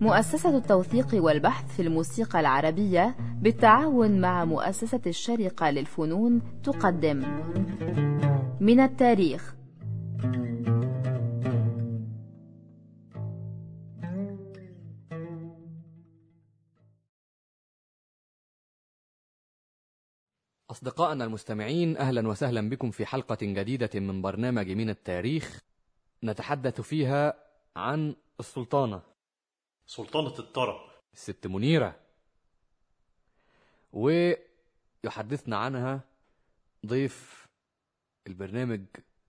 مؤسسة التوثيق والبحث في الموسيقى العربية بالتعاون مع مؤسسة الشرقة للفنون تقدم من التاريخ أصدقائنا المستمعين أهلا وسهلا بكم في حلقة جديدة من برنامج من التاريخ نتحدث فيها عن السلطانة سلطنة الطرب الست منيرة ويحدثنا عنها ضيف البرنامج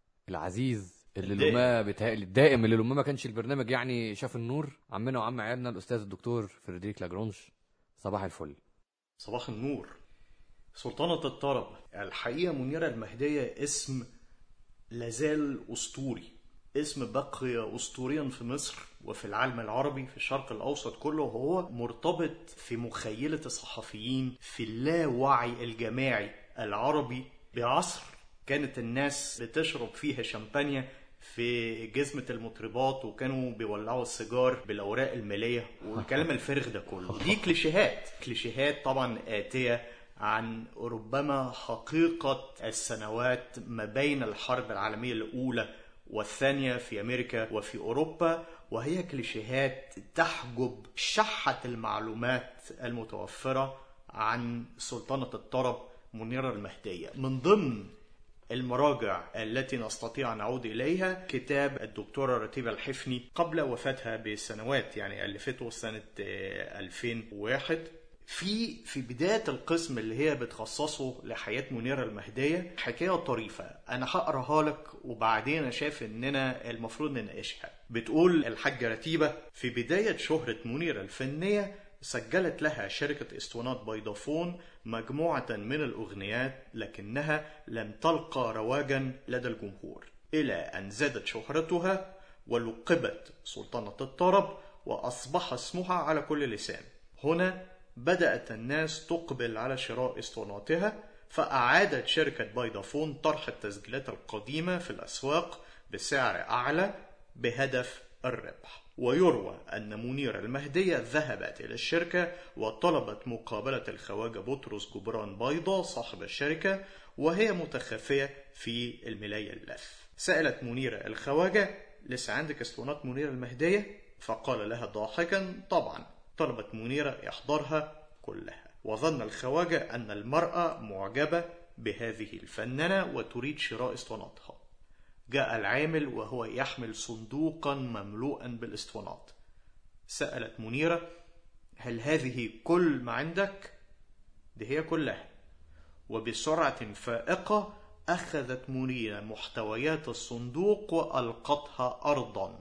العزيز اللي الدائم. لما بتهيألي الدائم اللي لما ما كانش البرنامج يعني شاف النور عمنا وعم عيالنا الأستاذ الدكتور فريدريك لاجرونج صباح الفل صباح النور سلطنة الطرب الحقيقة منيرة المهدية اسم لازال أسطوري اسم بقي أسطوريا في مصر وفي العالم العربي في الشرق الأوسط كله وهو مرتبط في مخيلة الصحفيين في اللاوعي الجماعي العربي بعصر كانت الناس بتشرب فيها شمبانيا في جزمة المطربات وكانوا بيولعوا السيجار بالأوراق المالية والكلام الفارغ ده كله دي كليشيهات كليشيهات طبعا آتية عن ربما حقيقة السنوات ما بين الحرب العالمية الأولى والثانية في أمريكا وفي أوروبا وهي كليشيهات تحجب شحة المعلومات المتوفرة عن سلطنة الطرب منيرة المهدية من ضمن المراجع التي نستطيع أن نعود إليها كتاب الدكتورة رتيبة الحفني قبل وفاتها بسنوات يعني ألفته سنة آه، 2001 في في بداية القسم اللي هي بتخصصه لحياة منيرة المهدية حكاية طريفة أنا هقراها لك وبعدين أنا شايف إننا المفروض نناقشها بتقول الحاجة رتيبة في بداية شهرة منيرة الفنية سجلت لها شركة اسطوانات بيضافون مجموعة من الأغنيات لكنها لم تلقى رواجا لدى الجمهور إلى أن زادت شهرتها ولقبت سلطنة الطرب وأصبح اسمها على كل لسان هنا بدأت الناس تقبل على شراء اسطواناتها فأعادت شركة بيضافون طرح التسجيلات القديمة في الأسواق بسعر أعلى بهدف الربح ويروى أن منيرة المهدية ذهبت إلى الشركة وطلبت مقابلة الخواجة بطرس جبران بيضة صاحب الشركة وهي متخفية في الملاية اللف سألت منيرة الخواجة لسه عندك اسطوانات منيرة المهدية؟ فقال لها ضاحكا طبعا طلبت منيرة إحضارها كلها وظن الخواجة أن المرأة معجبة بهذه الفنانة وتريد شراء اسطواناتها جاء العامل وهو يحمل صندوقا مملوءا بالاسطوانات سألت منيرة هل هذه كل ما عندك؟ دي هي كلها وبسرعة فائقة أخذت منيرة محتويات الصندوق وألقتها أرضا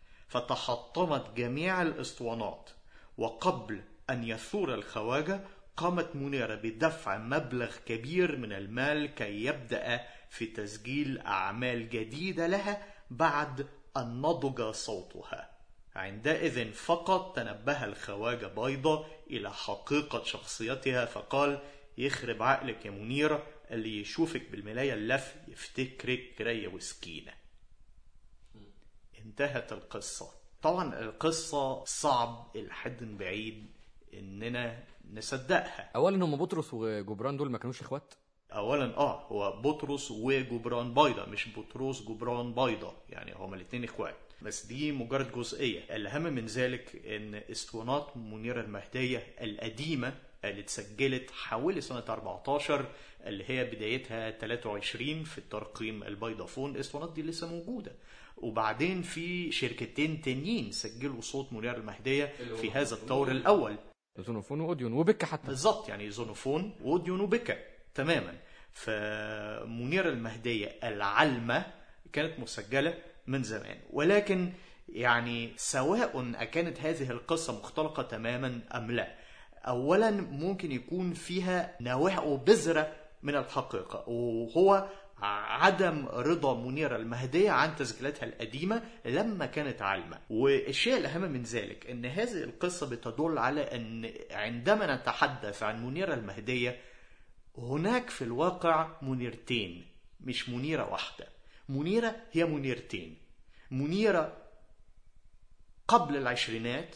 فتحطمت جميع الاسطوانات وقبل أن يثور الخواجة قامت منيرة بدفع مبلغ كبير من المال كي يبدأ في تسجيل أعمال جديدة لها بعد أن نضج صوتها عندئذ فقط تنبه الخواجة بيضة إلى حقيقة شخصيتها فقال يخرب عقلك يا منيرة اللي يشوفك بالملاية اللف يفتكرك رية وسكينة انتهت القصة طبعا القصة صعب إلى حد بعيد إننا نصدقها أولا هم بطرس وجبران دول ما كانوش إخوات اولا اه هو بطرس وجبران بيضة مش بطرس جبران بيضة يعني هما الاثنين اخوات بس دي مجرد جزئية الأهم من ذلك إن اسطوانات منيرة المهدية القديمة اللي اتسجلت حوالي سنة 14 اللي هي بدايتها 23 في الترقيم البيضافون الاسطوانات دي لسه موجودة وبعدين في شركتين تانيين سجلوا صوت منيرة المهدية في هذا الطور الأول زونوفون وأوديون وبكة حتى بالظبط يعني زونوفون واوديون وبكا تماما فمنيرة المهدية العلمة كانت مسجلة من زمان ولكن يعني سواء أكانت هذه القصة مختلقة تماما أم لا أولا ممكن يكون فيها نواح وبذرة من الحقيقة وهو عدم رضا منيرة المهدية عن تسجيلاتها القديمة لما كانت عالمة والشيء الأهم من ذلك أن هذه القصة بتدل على أن عندما نتحدث عن منيرة المهدية هناك في الواقع منيرتين مش منيرة واحدة منيرة هي منيرتين منيرة قبل العشرينات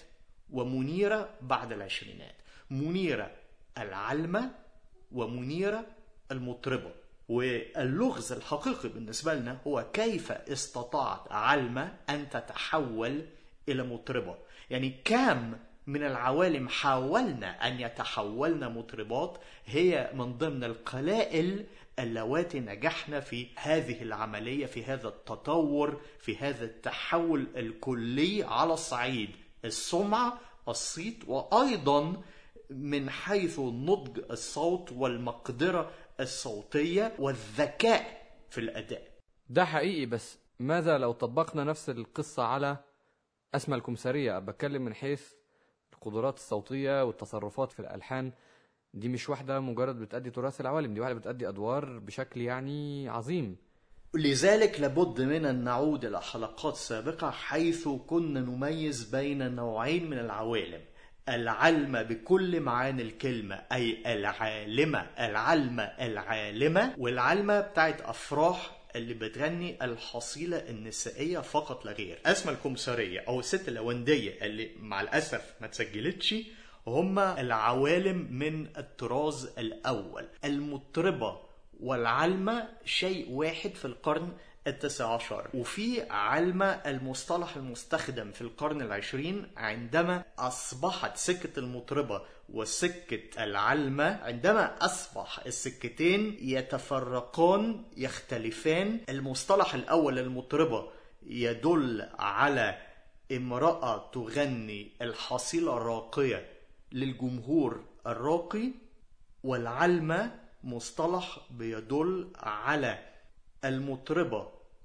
ومنيرة بعد العشرينات منيرة العلمة ومنيرة المطربة واللغز الحقيقي بالنسبة لنا هو كيف استطاعت علمة أن تتحول إلى مطربة يعني كم من العوالم حاولنا أن يتحولن مطربات هي من ضمن القلائل اللواتي نجحنا في هذه العملية في هذا التطور في هذا التحول الكلي على الصعيد السمعة الصيت وأيضا من حيث نضج الصوت والمقدرة الصوتية والذكاء في الأداء ده حقيقي بس ماذا لو طبقنا نفس القصة على أسمى الكمثرية بتكلم من حيث القدرات الصوتية والتصرفات في الألحان دي مش واحدة مجرد بتأدي تراث العوالم دي واحدة بتأدي أدوار بشكل يعني عظيم لذلك لابد من أن نعود إلى حلقات سابقة حيث كنا نميز بين نوعين من العوالم العلمة بكل معاني الكلمة أي العالمة العلمة العالمة والعلمة بتاعت أفراح اللي بتغني الحصيلة النسائية فقط لا غير أسمى الكمثرية أو الست الأوندية اللي مع الأسف ما تسجلتش هم العوالم من الطراز الأول المطربة والعلمة شيء واحد في القرن التاسع عشر وفي علم المصطلح المستخدم في القرن العشرين عندما أصبحت سكة المطربة وسكة العلمة عندما أصبح السكتين يتفرقان يختلفان المصطلح الأول المطربة يدل على امرأة تغني الحصيلة الراقية للجمهور الراقي والعلمة مصطلح بيدل على المطربة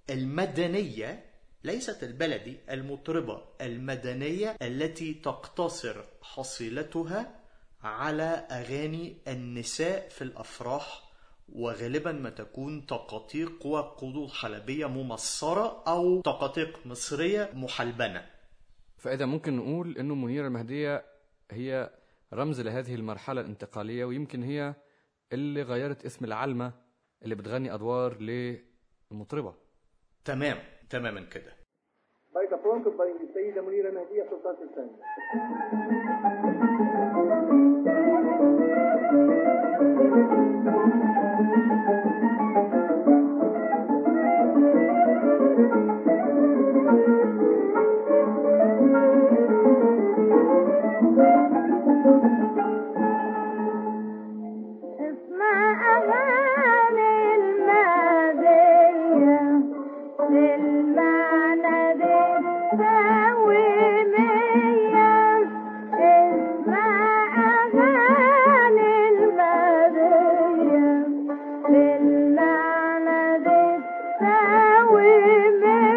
المدنية ليست البلدي المطربة المدنية التي تقتصر حصيلتها على أغاني النساء في الأفراح وغالبا ما تكون تقاطيق وقدود حلبية ممصرة أو تقاطيق مصرية محلبنة فإذا ممكن نقول إنه منيرة المهدية هي رمز لهذه المرحلة الانتقالية ويمكن هي اللي غيرت اسم العلمة اللي بتغني أدوار للمطربة تمام تماما كده مايكروفون كومباني السيدة منيرة مهدية سلطان الثاني اسمع أغاني المادية للمعنى بالتساويمية اسمع أغاني المادية للمعنى بالتساويمية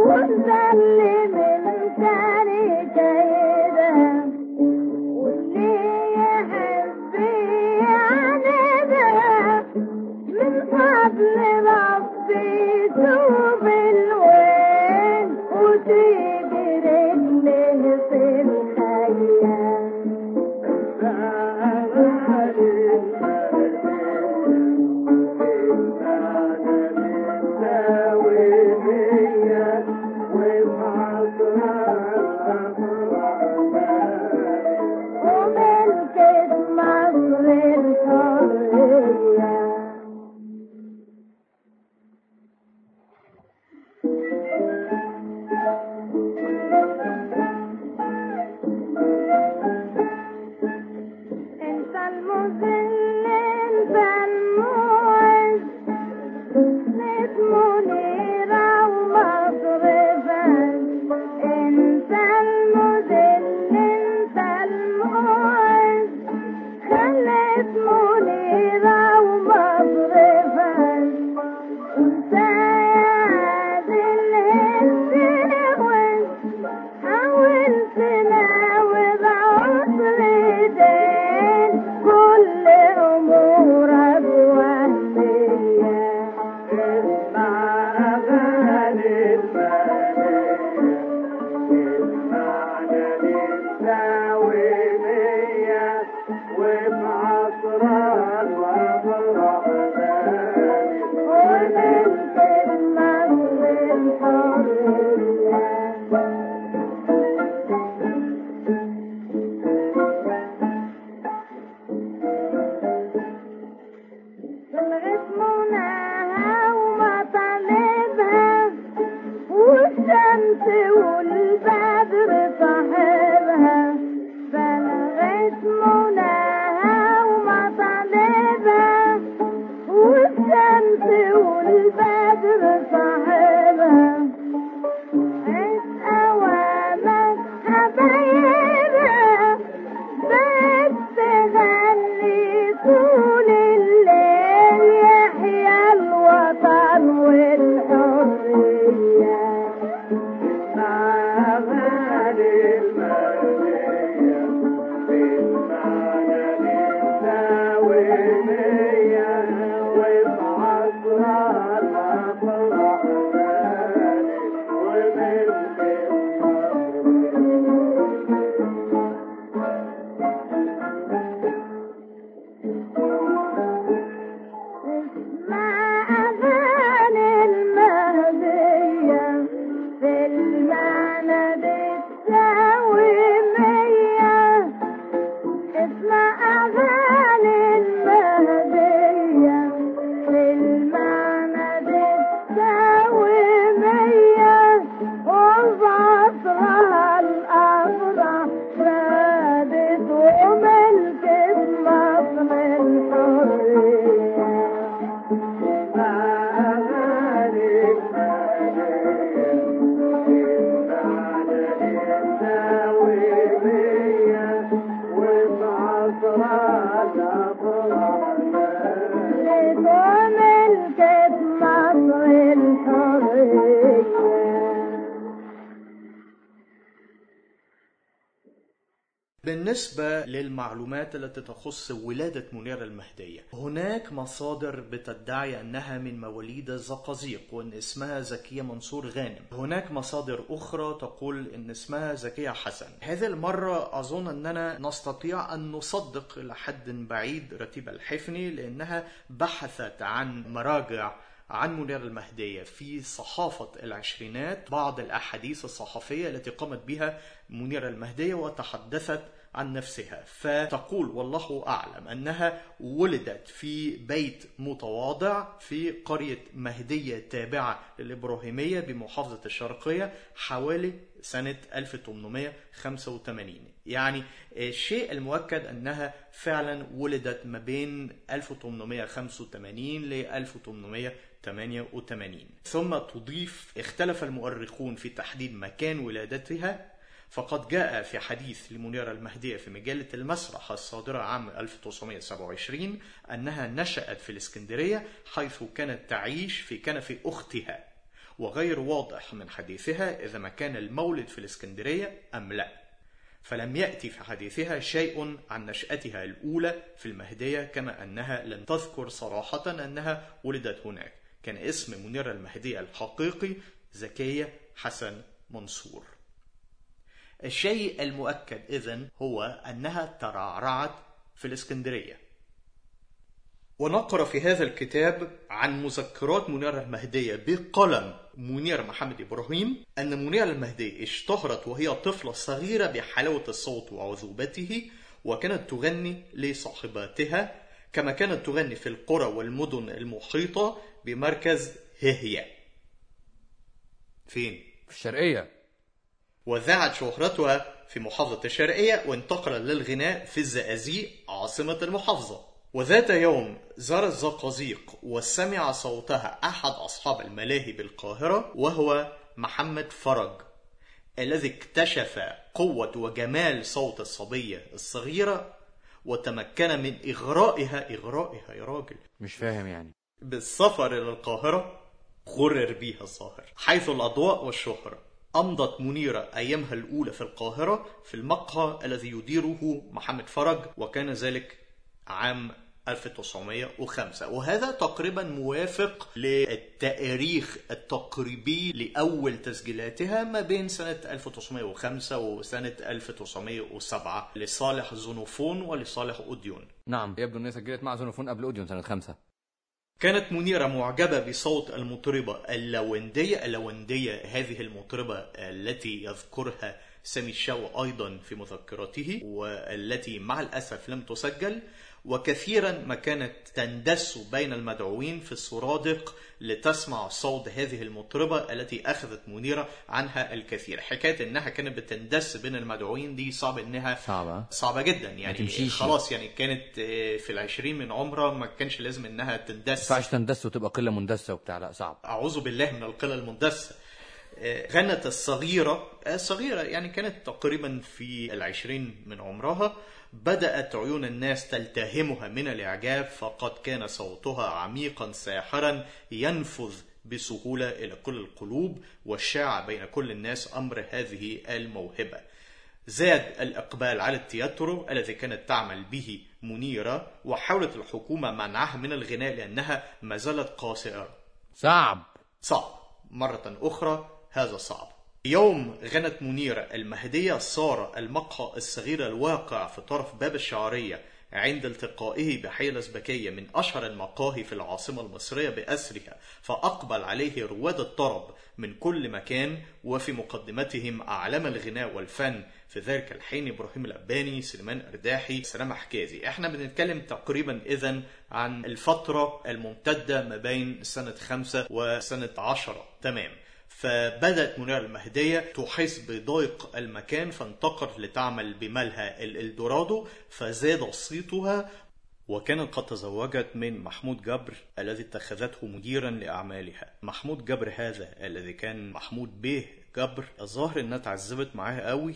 ونسلم التاني كده واللي يحب يعاندها من فضل ربي شوف الوين وتيجي رجله في الخيال وملكة مصر الحرية انت المذل انت الموعد نت منيرة ومصرفة انت المذل انت الموعد خلت منيرة ومصرفة انت يا عادل الزوج حاولت ناوي بعطر دين كل امورك وهمية وملكة مصر الحرية بلغت مناها ومطالبها والشمس والبدر صاحبها بلغت مناها ومطالبها والشمس والبدر صاحبها عيش أوامك حبايبها بس تغني طول الليل يحيى الوطن والحرية اسمع أغاني المهدية في المعنى بتساوي مية اسمع أغاني المهدية في المعنى بتساوي مية وبعصرها الأفراح نادت وملكت مصر الحرية وملكت مصر الحرية بالنسبة للمعلومات التي تخص ولادة منيرة المهدية هناك مصادر بتدعي أنها من مواليد الزقازيق وأن اسمها زكية منصور غانم هناك مصادر أخرى تقول أن اسمها زكية حسن هذه المرة أظن أننا نستطيع أن نصدق إلى حد بعيد رتيبة الحفني لأنها بحثت عن مراجع عن منير المهدية في صحافة العشرينات بعض الأحاديث الصحفية التي قامت بها منير المهدية وتحدثت عن نفسها فتقول والله أعلم أنها ولدت في بيت متواضع في قرية مهدية تابعة للإبراهيمية بمحافظة الشرقية حوالي سنة 1885 يعني الشيء المؤكد أنها فعلا ولدت ما بين 1885 ل 1888 ثم تضيف اختلف المؤرخون في تحديد مكان ولادتها فقد جاء في حديث لمنيرة المهدية في مجلة المسرح الصادرة عام 1927 أنها نشأت في الإسكندرية حيث كانت تعيش في كنف أختها وغير واضح من حديثها إذا ما كان المولد في الإسكندرية أم لا فلم يأتي في حديثها شيء عن نشأتها الأولى في المهدية كما أنها لم تذكر صراحة أنها ولدت هناك كان اسم منيرة المهدية الحقيقي زكية حسن منصور الشيء المؤكد إذن هو أنها ترعرعت في الإسكندرية ونقرأ في هذا الكتاب عن مذكرات منيرة المهدية بقلم منير محمد إبراهيم أن منيرة المهدية اشتهرت وهي طفلة صغيرة بحلاوة الصوت وعذوبته وكانت تغني لصاحباتها كما كانت تغني في القرى والمدن المحيطة بمركز ههية فين؟ في الشرقية وذاعت شهرتها في محافظة الشرقية وانتقل للغناء في الزقازيق عاصمة المحافظة وذات يوم زار الزقازيق وسمع صوتها أحد أصحاب الملاهي بالقاهرة وهو محمد فرج الذي اكتشف قوة وجمال صوت الصبية الصغيرة وتمكن من إغرائها إغرائها يا راجل مش فاهم يعني بالسفر إلى القاهرة غرر بها الظاهر حيث الأضواء والشهرة أمضت منيرة أيامها الأولى في القاهرة في المقهى الذي يديره محمد فرج وكان ذلك عام 1905 وهذا تقريبا موافق للتاريخ التقريبي لأول تسجيلاتها ما بين سنة 1905 وسنة 1907 لصالح زونوفون ولصالح أوديون نعم يبدو ان هي سجلت مع زونوفون قبل اوديون سنة خمسة كانت منيرة معجبة بصوت المطربة اللوندية اللوندية هذه المطربة التي يذكرها سامي الشاو أيضا في مذكراته والتي مع الأسف لم تسجل وكثيرا ما كانت تندس بين المدعوين في السرادق لتسمع صوت هذه المطربة التي أخذت منيرة عنها الكثير حكاية أنها كانت بتندس بين المدعوين دي صعب أنها صعبة صعبة جدا يعني تمشيش. خلاص يعني كانت آه، في العشرين من عمرها ما كانش لازم أنها ما تندس ينفعش تندس وتبقى قلة مندسة وبتاع لا صعب أعوذ بالله من القلة المندسة آه، غنت الصغيرة الصغيرة يعني كانت تقريبا في العشرين من عمرها بدأت عيون الناس تلتهمها من الإعجاب فقد كان صوتها عميقا ساحرا ينفذ بسهولة إلى كل القلوب والشاع بين كل الناس أمر هذه الموهبة زاد الإقبال على التياترو الذي كانت تعمل به منيرة وحاولت الحكومة منعها من الغناء لأنها ما زالت قاصرة صعب صعب مرة أخرى هذا صعب يوم غنت منيرة المهدية صار المقهى الصغير الواقع في طرف باب الشعرية عند التقائه بحي الأزبكية من أشهر المقاهي في العاصمة المصرية بأسرها فأقبل عليه رواد الطرب من كل مكان وفي مقدمتهم أعلام الغناء والفن في ذلك الحين إبراهيم الأباني سليمان أرداحي سلام حكازي احنا بنتكلم تقريبا إذا عن الفترة الممتدة ما بين سنة خمسة وسنة عشرة تمام فبدأت منيرة المهدية تحس بضيق المكان فانتقلت لتعمل بملهى الإلدورادو فزاد صيتها وكانت قد تزوجت من محمود جبر الذي اتخذته مديرا لأعمالها محمود جبر هذا الذي كان محمود بيه جبر الظاهر انها اتعذبت معاه قوي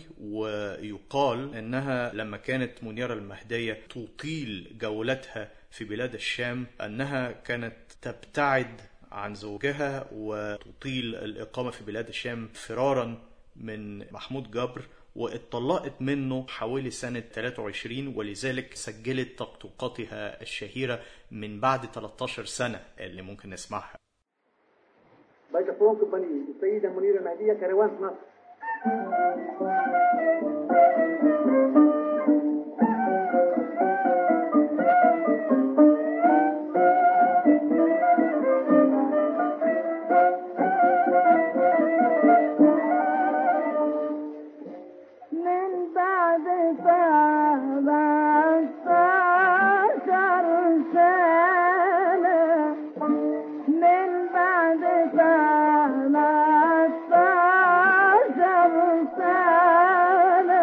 ويقال انها لما كانت منيرة المهدية تطيل جولتها في بلاد الشام انها كانت تبتعد عن زوجها وتطيل الإقامة في بلاد الشام فرارا من محمود جبر واتطلقت منه حوالي سنة 23 ولذلك سجلت تقطوقاتها الشهيرة من بعد 13 سنة اللي ممكن نسمعها ميكروفون كومباني السيدة منيرة المهدية كروان في مصر من بعد سبعة عشر سنة من بعد سبعة عشر سنة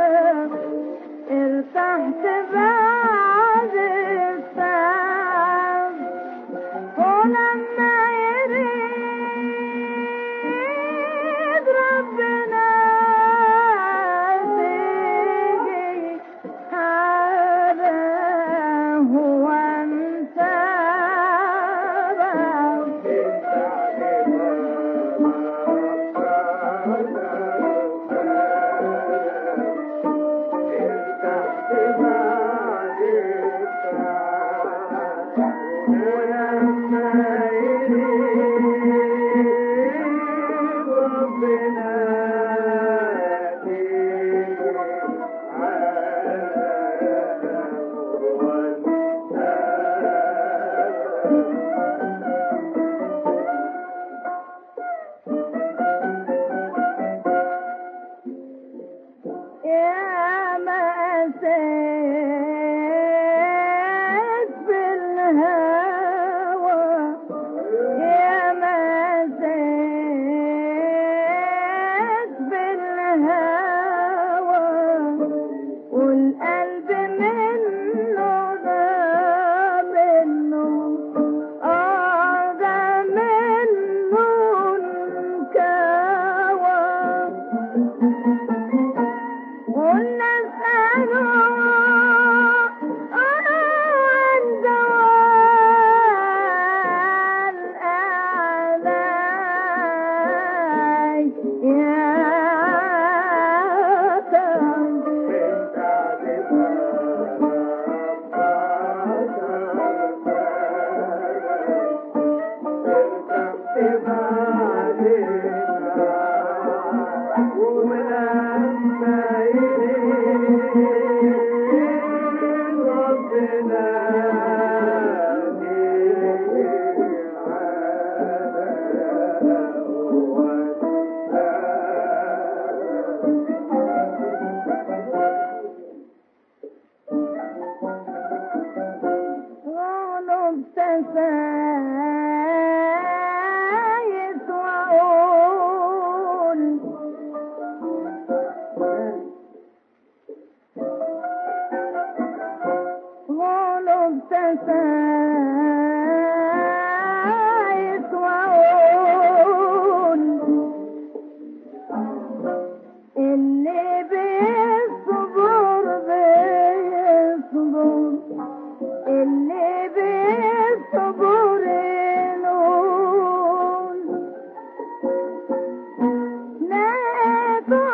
سايس وأقول غلب تسايس وأقول اللي بيصبر بيصبر اللي بيصبر ينول نادوا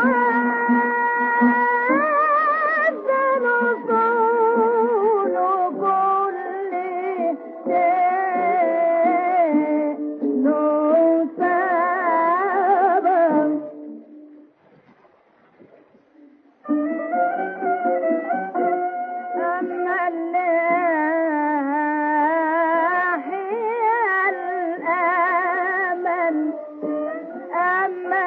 عدل وصول وكل شيء له سبب أما الناحية الأمل أما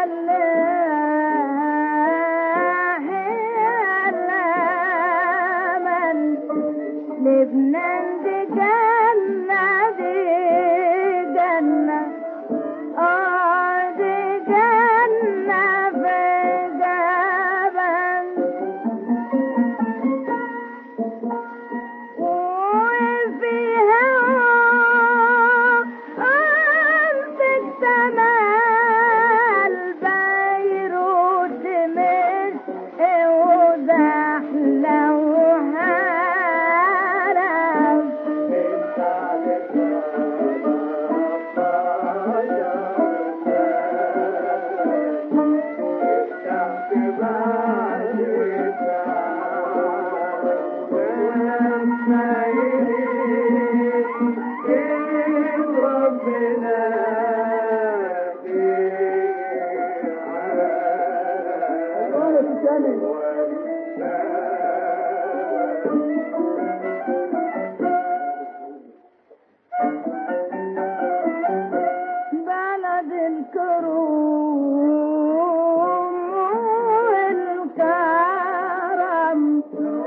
الناحية الأمل لبنان دي جنة دي جنة آه دي جنة في جبل وفيها أرض السماء بيروت مش وزحلة وحرم بلد الكروم والكرم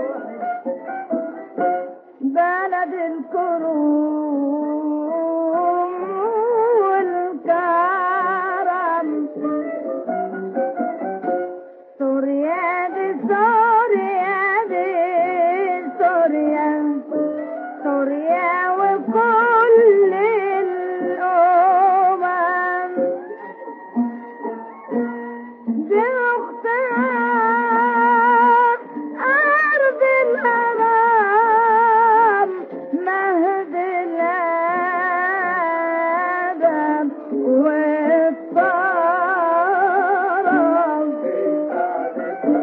بلد الكروم والكرم سوريا دي سوريا دي سوريا سوريا وكل الأمم دي اختار أرض الهرم مهد الأدب والطرب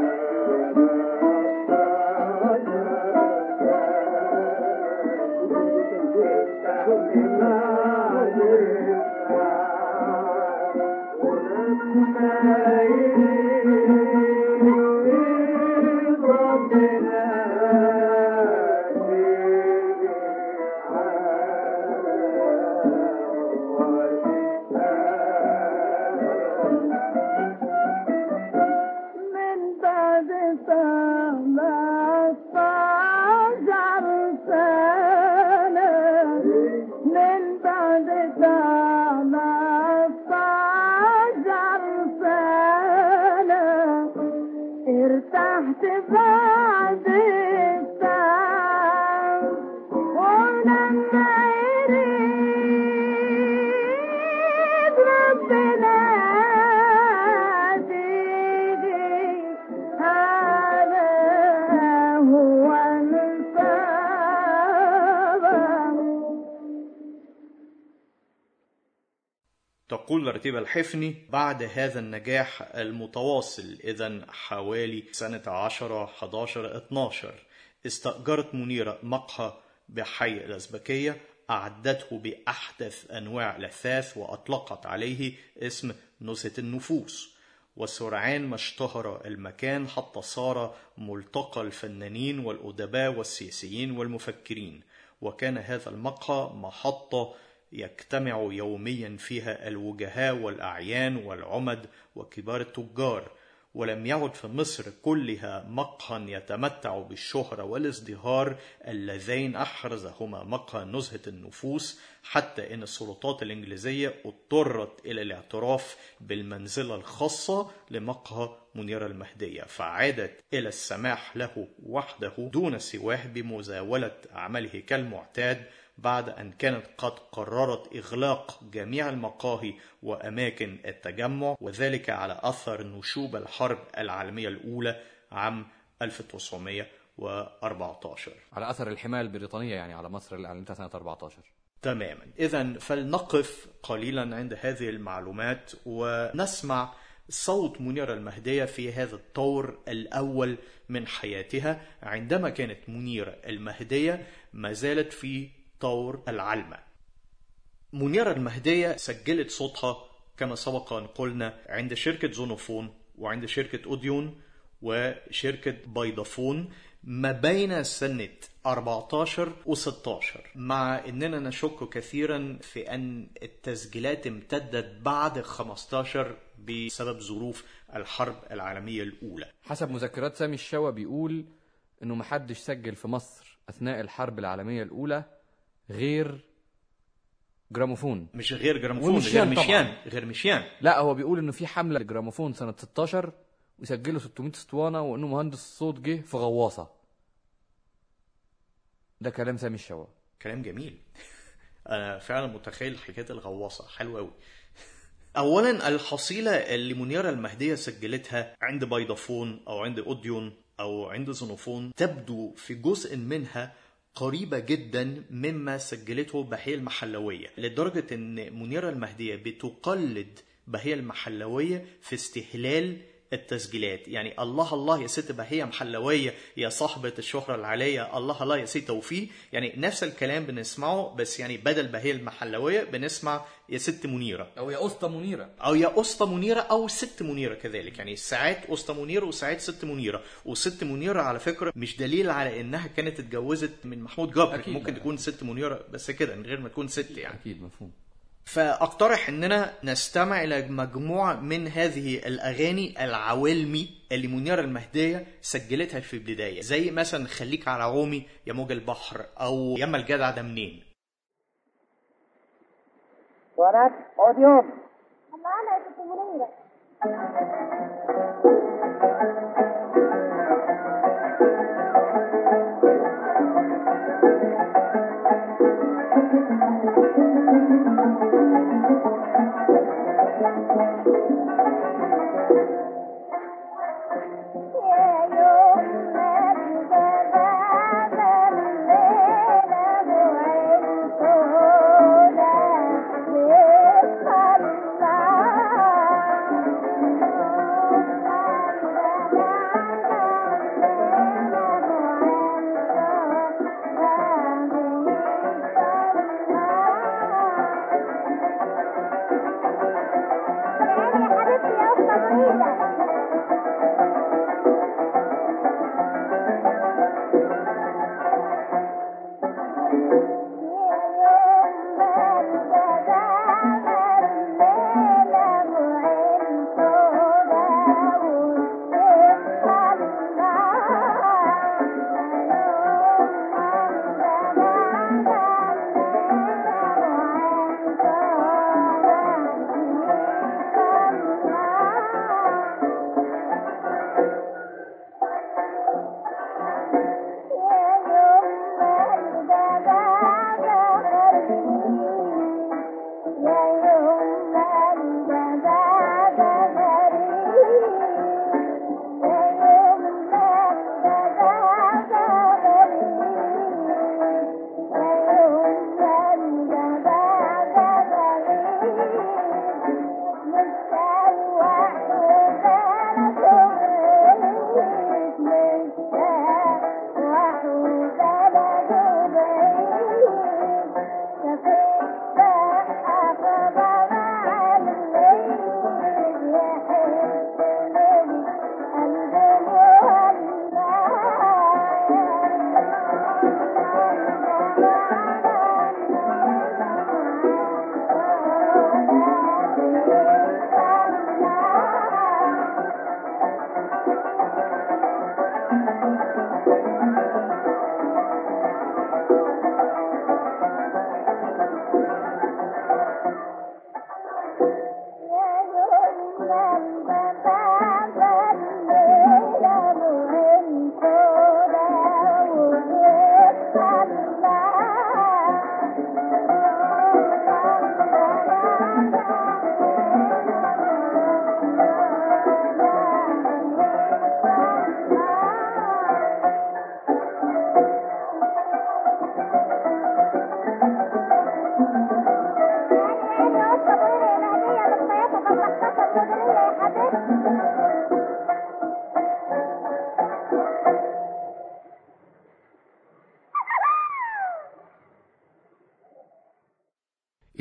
من بعد ثلاثة سنة من بعد ثلاثة سنة ارتحت بعد التعب ولما يريد ربنا تيجي يقول رتيب الحفني بعد هذا النجاح المتواصل إذا حوالي سنة 10 11 12 استأجرت منيرة مقهى بحي الأزبكية أعدته بأحدث أنواع الأثاث وأطلقت عليه اسم نزهة النفوس وسرعان ما اشتهر المكان حتى صار ملتقى الفنانين والأدباء والسياسيين والمفكرين وكان هذا المقهى محطة يجتمع يوميا فيها الوجهاء والأعيان والعمد وكبار التجار ولم يعد في مصر كلها مقهى يتمتع بالشهرة والازدهار اللذين أحرزهما مقهى نزهة النفوس حتى أن السلطات الإنجليزية اضطرت إلى الاعتراف بالمنزلة الخاصة لمقهى منير المهدية فعادت إلى السماح له وحده دون سواه بمزاولة أعماله كالمعتاد بعد أن كانت قد قررت إغلاق جميع المقاهي وأماكن التجمع وذلك على أثر نشوب الحرب العالمية الأولى عام 1914 على اثر الحمايه البريطانيه يعني على مصر اللي اعلنتها سنه 14 تماما إذا فلنقف قليلا عند هذه المعلومات ونسمع صوت منيرة المهدية في هذا الطور الأول من حياتها عندما كانت منيرة المهدية ما زالت في طور العلمة منيرة المهدية سجلت صوتها كما سبق أن قلنا عند شركة زونوفون وعند شركة أوديون وشركة بيضافون ما بين سنة 14 و 16 مع أننا نشك كثيرا في أن التسجيلات امتدت بعد 15 بسبب ظروف الحرب العالمية الأولى حسب مذكرات سامي الشوا بيقول انه محدش سجل في مصر اثناء الحرب العالميه الاولى غير جراموفون مش غير جراموفون ومشيان غير طبعاً. مشيان غير مشيان لا هو بيقول انه في حمله لجراموفون سنه 16 وسجلوا 600 اسطوانه وانه مهندس الصوت جه في غواصه ده كلام سامي الشوا كلام جميل انا فعلا متخيل حكايه الغواصه حلوه قوي اولا الحصيله اللي منيره المهديه سجلتها عند بيضافون او عند اوديون او عند زنوفون تبدو في جزء منها قريبة جدا مما سجلته بهية المحلوية لدرجة ان منيرة المهدية بتقلد بهية المحلوية في استهلال التسجيلات يعني الله الله يا ست بهية محلوية يا صاحبة الشهرة العالية الله الله يا ست توفيق يعني نفس الكلام بنسمعه بس يعني بدل بهية المحلوية بنسمع يا ست منيرة او يا اسطى منيره او يا اسطى منيره او ست منيره كذلك يعني ساعات اسطى منيره وساعات ست منيره وست منيره على فكره مش دليل على انها كانت اتجوزت من محمود جبر أكيد. ممكن تكون ست منيره بس كده من غير ما تكون ست يعني اكيد مفهوم فاقترح اننا نستمع الى مجموعه من هذه الاغاني العوالمي اللي منيره المهديه سجلتها في البدايه زي مثلا خليك على عومي يا موج البحر او ياما الجدع ده منين ورق اوديون معانا يا ست منيرة يا يوم ما تبعد الليلة وعيشونا نتخلى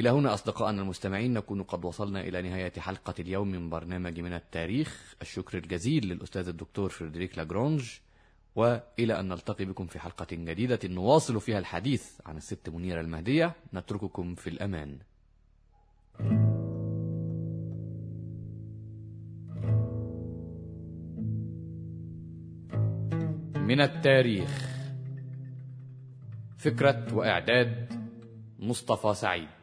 إلى هنا أصدقائنا المستمعين نكون قد وصلنا إلى نهاية حلقة اليوم من برنامج من التاريخ الشكر الجزيل للأستاذ الدكتور فريدريك لاجرونج وإلى أن نلتقي بكم في حلقة جديدة نواصل فيها الحديث عن الست منيرة المهدية نترككم في الأمان من التاريخ فكرة وإعداد مصطفى سعيد